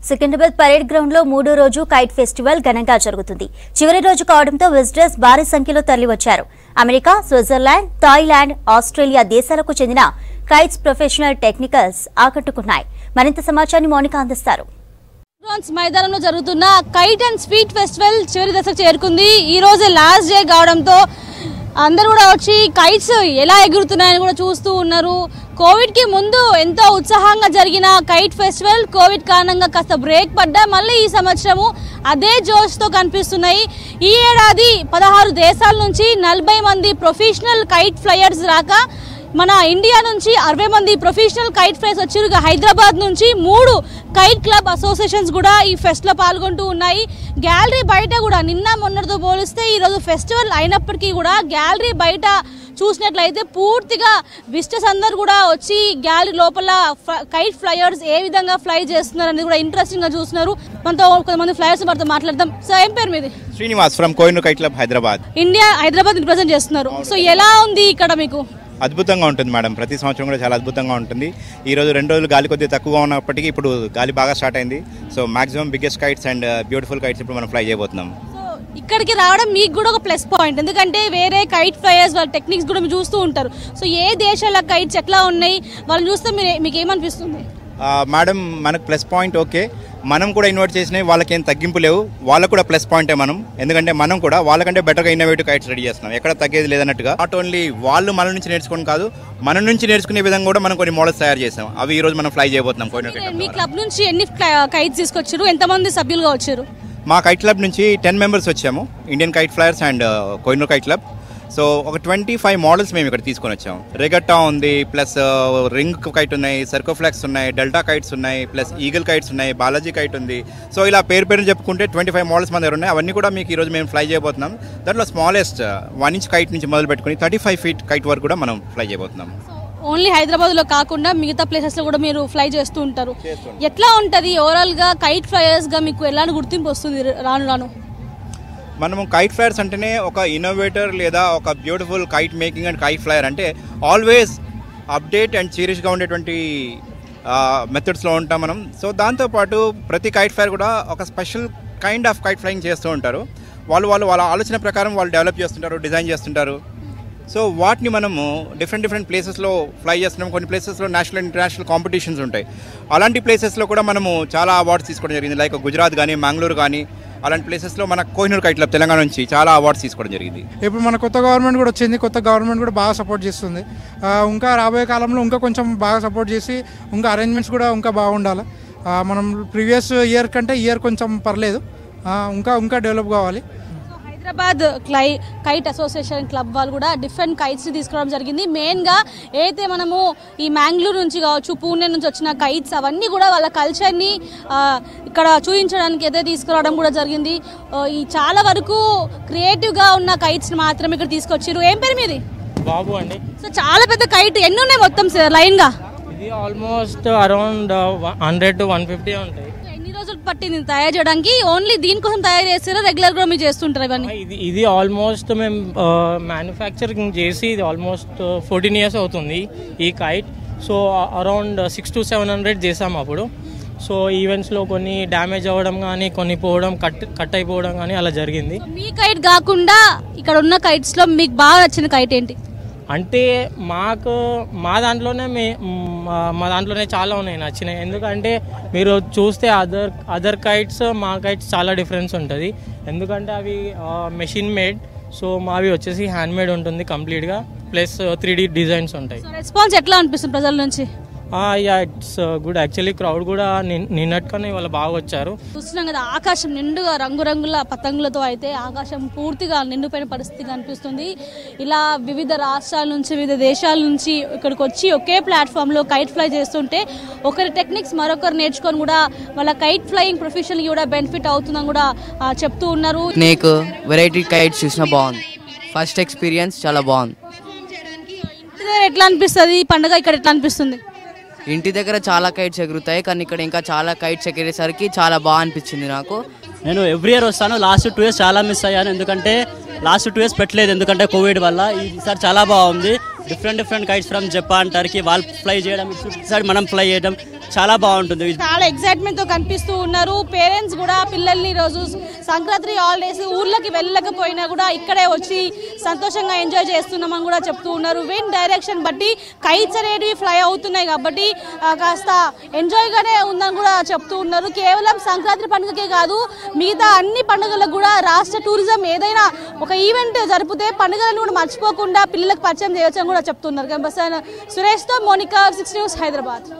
Secunderabad parade ground లో మూడో రోజు కైట్ ఫెస్టివల్ ఘనంగా జరుగుతుంది చివరి రోజు కావడంతో విజిటర్స్ భారీ సంఖ్యలో తరలివచ్చారు అమెరికా స్విట్జర్లాండ్ థాయిలాండ్ ఆస్ట్రేలియా దేశాలకు చెందిన కైట్స్ ప్రొఫెషనల్ టెక్నికల్స్ ఆకట్టుకున్నాయి మరింత సమాచారాన్ని మౌనిక అందిస్తారు బ్రాన్స్ మైదానంలో జరుగుతున్న కైట్ అండ్ స్వీట్ ఫెస్టివల్ చివరి దశకు చేరుకుంది ఈ రోజు లాస్ట్ డే కావడంతో అందరూ కూడా వచ్చి కైట్స్ ఎలా ఎగురుతున్నాయని కూడా చూస్తూ ఉన్నారు కోవిడ్ కి ముందు ఎంతో ఉత్సాహంగా జరిగిన కైట్ ఫెస్టివల్ కోవిడ్ కారణంగా కాస్త బ్రేక్ పడ్డా మళ్ళీ ఈ సంవత్సరము అదే జోష్తో కనిపిస్తున్నాయి ఈ ఏడాది పదహారు దేశాల నుంచి నలభై మంది ప్రొఫెషనల్ కైట్ ఫ్లయర్స్ రాక మన ఇండియా నుంచి అరవై మంది ప్రొఫెషనల్ కైట్ ఫ్లైస్ వచ్చారు ఇక హైదరాబాద్ నుంచి మూడు కైట్ క్లబ్ అసోసియేషన్స్ కూడా ఈ ఫెస్ట్ లో పాల్గొంటూ ఉన్నాయి గ్యాలరీ బయట కూడా నిన్న మొన్నటితో పోలిస్తే ఈ రోజు ఫెస్టివల్ అయినప్పటికీ కూడా గ్యాలరీ బయట చూసినట్లయితే పూర్తిగా విజిటర్స్ అందరు కూడా వచ్చి గ్యాలరీ లోపల ఫ- కైట్ ఫ్లయర్స్ ఏ విధంగా ఫ్లై చేస్తున్నారు అనేది కూడా ఇంట్రెస్టింగ్ గా చూస్తున్నారు మనతో కొంతమంది ఫ్లయర్స్ మనతో మాట్లాడదాం సో ఏం పేరు మీది Srinivas from Kohinoor kite club Hyderabad India Hyderabad represent చేస్తున్నారు సో ఎలా ఉంది ఇక్కడ మీకు అద్భుతంగా ఉంటుంది మేడం ప్రతి సంవత్సరం కూడా చాలా అద్భుతంగా ఉంటుంది ఈ రోజు రెండు రోజులు గాలి కొద్దిగా తక్కువగా ఉన్నప్పటికీ ఇప్పుడు గాలి బాగా స్టార్ట్ అయింది so maximum biggest kites and beautiful kites ఇప్పుడు మనం ఫ్లై చేయబోతున్నాం సో ఇక్కడికి రావడం మీకు కూడా ఒక ప్లస్ పాయింట్ ఎందుకంటే వేరే కైట్ ఫ్లయర్స్ వాళ్ళ టెక్నిక్స్ కూడా మీరు చూస్తూ ఉంటారు సో ఏ దేశాల కైట్స్ ఎట్లా ఉన్నాయి వాళ్ళని చూస్తే మీరు మీకు ఏమనిపిస్తుంది ఆ, మేడం మనకు ప్లస్ పాయింట్ ఓకే మనం కూడా ఇన్వైట్ చేసినవి వాళ్ళకి ఏం తగ్గింపు లేవు వాళ్ళకు కూడా ప్లస్ పాయింటే మనం ఎందుకంటే మనం కూడా వాళ్ళకంటే బెటర్గా ఇన్నోవేటివ్ కైట్స్ రెడీ చేస్తున్నాం ఎక్కడ తగ్గేది లేదన్నట్టుగా నాట్ ఓన్లీ వాళ్ళు మన నుంచి నేర్చుకోవడం కాదు మన నుంచి నేర్చుకునే విధంగా కూడా మనం కొన్ని మోడల్స్ తయారు చేసాం అవి ఈ రోజు మనం ఫ్లై చేయబోతున్నాం కోయినూర్ కైట్ మీ క్లబ్ క్లబ్ నుంచి ఎన్ని కైట్స్ తీసుకొచ్చారు ఎంతమంది సభ్యులుగా వచ్చారు మా కైట్ క్లబ్ నుంచి టెన్ మెంబర్స్ వచ్చాము Indian kite flyers and Kohinoor kite club so ఒక ట్వంటీ ఫైవ్ మోడల్స్ మేము ఇక్కడ తీసుకొని వచ్చాము రెగట్టా ఉంది ప్లస్ రింగ్ కైట్ ఉన్నాయి సర్కోఫ్లాక్స్ ఉన్నాయి డెల్టా కైట్స్ ఉన్నాయి ప్లస్ ఈగల్ కైట్స్ ఉన్నాయి బాలాజీ కైట్ ఉంది సో ఇలా పేరు పేరు చెప్పుకుంటే ట్వంటీ ఫైవ్ మోడల్స్ మన దగ్గర ఉన్నాయి అవన్నీ కూడా మీకు ఈరోజు మేము ఫ్లై చేయబోతున్నాం దాంట్లో స్మాలెస్ట్ వన్ ఇంచ్ కైట్ నుంచి మొదలు పెట్టుకుని థర్టీ ఫైవ్ ఫీట్ కైట్ వరకు కూడా మనం ఫ్లై చేయబోతున్నాం ఓన్లీ హైదరాబాద్ లో కాకుండా మిగతా ప్లేసెస్ లో కూడా మీరు ఫ్లై చేస్తూ ఉంటారు ఎట్లా ఉంటది ఓవరాల్ గా కైట్ ఫ్లయర్స్ గా మీకు ఎలాంటి గుర్తింపు వస్తుంది రాను రాను మనము కైట్ ఫ్లయర్స్ అంటేనే ఒక ఇన్నోవేటర్ లేదా ఒక beautiful kite making and kite flyer అంటే ఆల్వేస్ అప్డేట్ అండ్ సీరియస్గా ఉండేటువంటి మెథడ్స్లో ఉంటాం మనం సో దాంతోపాటు ప్రతి కైట్ ఫ్లయర్ కూడా ఒక special kind of kite flying చేస్తూ ఉంటారు వాళ్ళు వాళ్ళు వాళ్ళ ఆలోచన ప్రకారం వాళ్ళు డెవలప్ చేస్తుంటారు డిజైన్ చేస్తుంటారు సో వాటిని మనము డిఫరెంట్ డిఫరెంట్ ప్లేసెస్లో ఫ్లై చేస్తున్నాం కొన్ని ప్లేసెస్లో నేషనల్ అండ్ ఇంటర్నేషనల్ కాంపిటీషన్స్ ఉంటాయి అలాంటి ప్లేసెస్లో కూడా మనము చాలా అవార్డ్స్ తీసుకోవడం జరిగింది లైక్ గుజరాత్ కానీ మంగళూరు కానీ అలాంటి ప్లేసెస్లో మన కోహినూర్ కైట్ క్లబ్ తెలంగాణ నుంచి చాలా అవార్డ్స్ తీసుకోవడం జరిగింది ఇప్పుడు మన కొత్త గవర్నమెంట్ కూడా వచ్చింది కొత్త గవర్నమెంట్ కూడా బాగా సపోర్ట్ చేస్తుంది ఆ, ఇంకా రాబోయే కాలంలో ఇంకా కొంచెం బాగా సపోర్ట్ చేసి ఇంకా అరేంజ్మెంట్స్ కూడా ఇంకా బాగుండాలి ఆ, మనం ప్రీవియస్ ఇయర్ కంటే ఇయర్ కొంచెం పర్లేదు ఆ, ఇంకా ఇంకా డెవలప్ కావాలి సో హైదరాబాద్ క్లై కైట్ అసోసియేషన్ క్లబ్ వాళ్ళు కూడా డిఫరెంట్ కైట్స్ తీసుకురావడం జరిగింది మెయిన్ గా అయితే మనము ఈ మ్యాంగ్లూర్ నుంచి కావచ్చు పూణే నుంచి వచ్చిన కైట్స్ అవన్నీ కూడా వాళ్ళ కల్చర్ ని ఆ, ఇక్కడ చూపించడానికి అయితే తీసుకురావడం కూడా జరిగింది ఆ, ఈ చాలా వరకు క్రియేటివ్ గా ఉన్న కైట్స్ మాత్రమే ఇక్కడ తీసుకొచ్చారు ఏం పేరు మీది బాబు అండి సో చాలా పెద్ద కైట్ ఎన్ని ఉన్నాయి మొత్తం లైన్ గా ఇది almost around hundred to one fifty ఉంటాయి ఎన్ని రోజులు పట్టింది తయారు చేయడానికి ఓన్లీ దీనికోసం తయారు చేస్తారా రెగ్యులర్ గా మీరు చేస్తుంటారు ఇవన్నీ ఇది ఇది ఆల్మోస్ట్ మేము మ్యానుఫ్యాక్చరింగ్ చేసి ఇది ఆల్మోస్ట్ ఫోర్టీన్ ఇయర్స్ అవుతుంది ఈ kite so around six to seven hundred చేసాం అప్పుడు సో ఈవెంట్స్లో కొన్ని డ్యామేజ్ అవ్వడం కానీ కొన్ని పోవడం కట్ కట్ అయిపోవడం కానీ అలా జరిగింది మీ కైట్ కాకుండా ఇక్కడ ఉన్న కైట్స్ లో మీకు బాగా నచ్చిన కైట్ ఏంటి అంటే మాకు మా దాంట్లోనే మే మా- మా దాంట్లోనే చాలా ఉన్నాయి నచ్చినాయి ఎందుకంటే మీరు చూస్తే అదర్ అదర్ కైట్స్ మా కైట్స్ చాలా డిఫరెన్స్ ఉంటుంది ఎందుకంటే అవి మెషిన్ మేడ్ సో మావి వచ్చేసి హ్యాండ్ మేడ్ ఉంటుంది కంప్లీట్గా ప్లస్ త్రీ డీ డిజైన్స్ ఉంటాయి రెస్పాన్స్ ఎట్లా అనిపిస్తుంది ప్రజల నుంచి yeah it's good actually crowd కూడా నిన్- నిన్నట్టుగానే ఇవాళ బాగా వచ్చారు చూస్తున్నాం కదా ఆకాశం నిండుగా రంగురంగుల పతంగులతో అయితే ఆకాశం పూర్తిగా నిండిపోయిన పరిస్థితి కనిపిస్తుంది ఇలా వివిధ రాష్ట్రాల నుంచి వివిధ దేశాల నుంచి ఇక్కడికి వచ్చి ఒకే ప్లాట్ఫామ్ లో కైట్ ఫ్లై చేస్తుంటే ఒకరి టెక్నిక్స్ మరొకరు నేర్చుకొని కూడా వాళ్ళ కైట్ ఫ్లయింగ్ ప్రొఫెషన్ కూడా బెనిఫిట్ అవుతుందని కూడా ఆ, చెప్తూ ఉన్నారు స్నేక్ వెరైటీ కైట్స్ చూసిన బాగుంది ఫస్ట్ ఎక్స్పీరియన్స్ చాలా బాగుంది ఇంటి దగ్గర ఎట్లా అనిపిస్తుంది ఈ పండుగ ఇక్కడ ఎట్లా అనిపిస్తుంది ఇంటి దగ్గర చాలా కైట్స్ ఎగురుతాయి కానీ ఇక్కడ ఇంకా చాలా కైట్స్ ఎగిరేసరికి చాలా బాగా అనిపించింది నాకు నేను ఎవ్రీ ఇయర్ వస్తాను లాస్ట్ టూ ఇయర్స్ చాలా మిస్ అయ్యాను ఎందుకంటే లాస్ట్ టూ ఇయర్స్ పెట్టలేదు ఎందుకంటే కోవిడ్ వల్ల ఈసారి చాలా బాగుంది different different kites from Japan Turkey వాళ్ళు ఫ్లై చేయడం సైడ్ మనం ఫ్లై చేయడం చాలా బాగుంటుంది చాలా ఎక్సైట్మెంట్ తో కనిపిస్తూ ఉన్నారు పేరెంట్స్ కూడా పిల్లల్ని ఈ రోజు సంక్రాంతి హాలిడేస్ ఊర్లకి వెళ్ళకపోయినా కూడా ఇక్కడే వచ్చి సంతోషంగా ఎంజాయ్ చేస్తున్నామని కూడా చెప్తూ ఉన్నారు విన్ డైరెక్షన్ బట్టి కైట్స్ అనేటివి ఫ్లై అవుతున్నాయి కాబట్టి ఆ, కాస్త ఎంజాయ్ గానే ఉందని కూడా చెప్తూ ఉన్నారు కేవలం సంక్రాంతి పండుగకే కాదు మిగతా అన్ని పండుగలకు కూడా రాష్ట్ర టూరిజం ఏదైనా ఒక ఈవెంట్ జరిపితే పండుగలను కూడా మర్చిపోకుండా పిల్లలకు పరిచయం చేయొచ్చని కూడా చెప్తున్నారు సురేష్తో మోనికా సిక్స్ న్యూస్ హైదరాబాద్